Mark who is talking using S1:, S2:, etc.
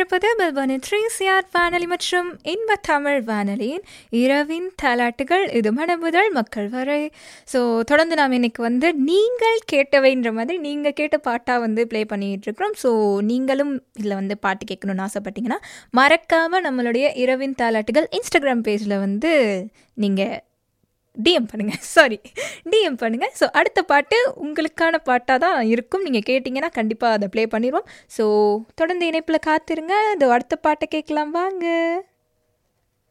S1: கொண்டிருப்பது மெல்பர்னின் three CR வானொலி மற்றும் இன்ப தமிழ் வானொலியின் இரவின் தாலாட்டுகள் இது மனம் முதல் மக்கள் வரை ஸோ தொடர்ந்து நாம் இன்னைக்கு வந்து நீங்கள் கேட்டவைன்ற மாதிரி நீங்கள் கேட்ட பாட்டாக வந்து ப்ளே பண்ணிகிட்டு இருக்கிறோம் ஸோ நீங்களும் இதில் வந்து பாட்டு கேட்கணும்னு ஆசைப்பட்டீங்கன்னா மறக்காமல் நம்மளுடைய இரவின் தாலாட்டுகள் இன்ஸ்டாகிராம் பேஜில் வந்து நீங்கள் டிஎம் பண்ணுங்கள் சாரி டிஎம் பண்ணுங்கள் ஸோ அடுத்த பாட்டு உங்களுக்கான பாட்டாக தான் இருக்கும் நீங்கள் கேட்டிங்கன்னா கண்டிப்பாக அதை ப்ளே பண்ணிடுவோம் ஸோ தொடர்ந்து இணைப்பில் காத்திருங்க அது அடுத்த பாட்டை கேட்கலாம் வாங்க